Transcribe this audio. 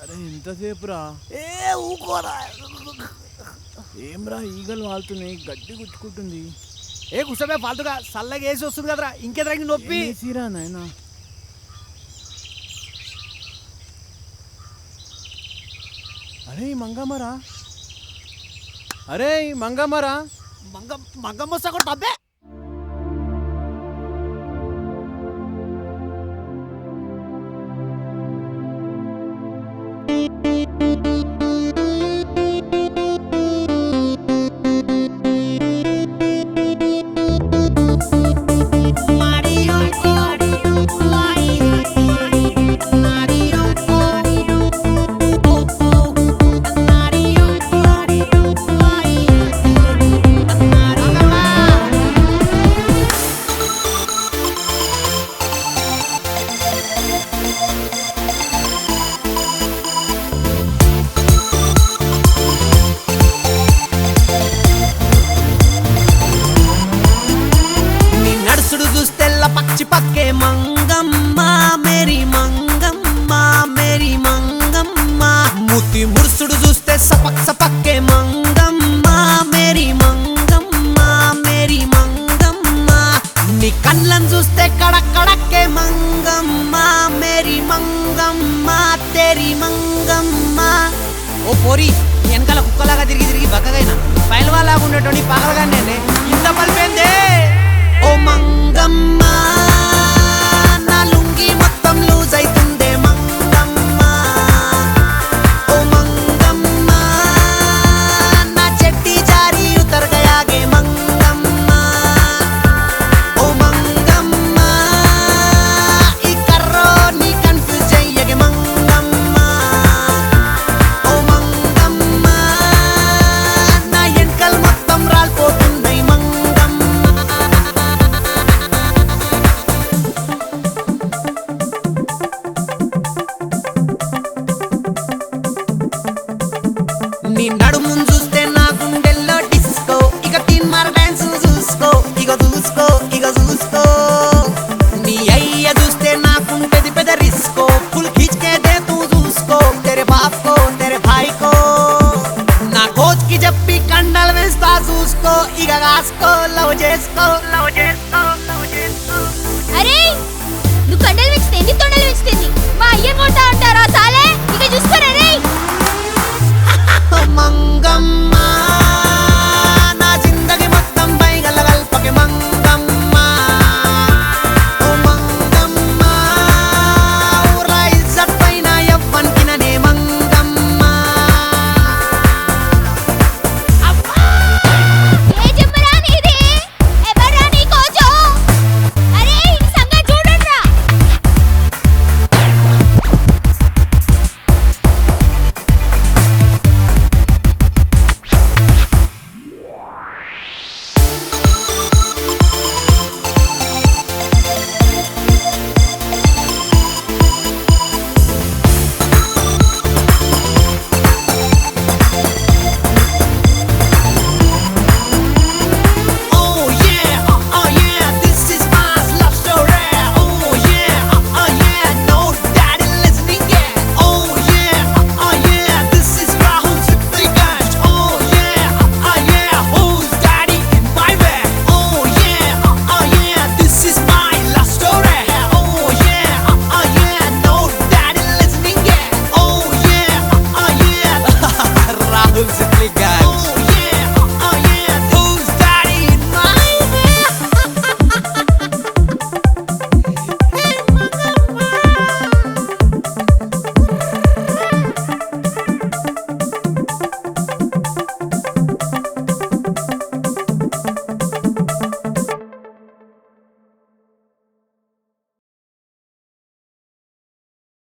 అరే ఎంతసేపు రా ఏ ఊకోరా ఏమ్రా ఈగలు వాళ్తున్నాయి గడ్డి గుచ్చుకుంటుంది ఏ కూర్చోబే ఫాల్తుగా చల్లగా వేసి వస్తుంది కదరా ఇంకెదరా నొప్పి ఏసీరా నాయనా అరే ఈ మంగమ్మరా అరే ఈ మంగమ్మరా మంగ మంగమ్మ సగం టబ్బే నీ నడుసుడు చూస్తెల్ల పచ్చి పక్కే మంగమ్మ మేరీ మంగమ్మ మేరీ మంగమ్మ మూతి మురుసుడు చూస్తే సపక్ సపక్కే మంగమ్మ మేరీ మంగమ్మ మేరీ మంగమ్మ నీ కళ్ళను చూస్తే కడక్ కడక్కే మంగమ్మ మేరీ మంగమ్మ తేరీ మంగమ్మ ఓ పోరి వెనకాల కుక్కలాగా తిరిగి తిరిగి బక్కగైనా పైలవాలాగా ఉండేటోని పగలగా నేనే ఇంత పలిపోయిందే ఓ మంగమ్మ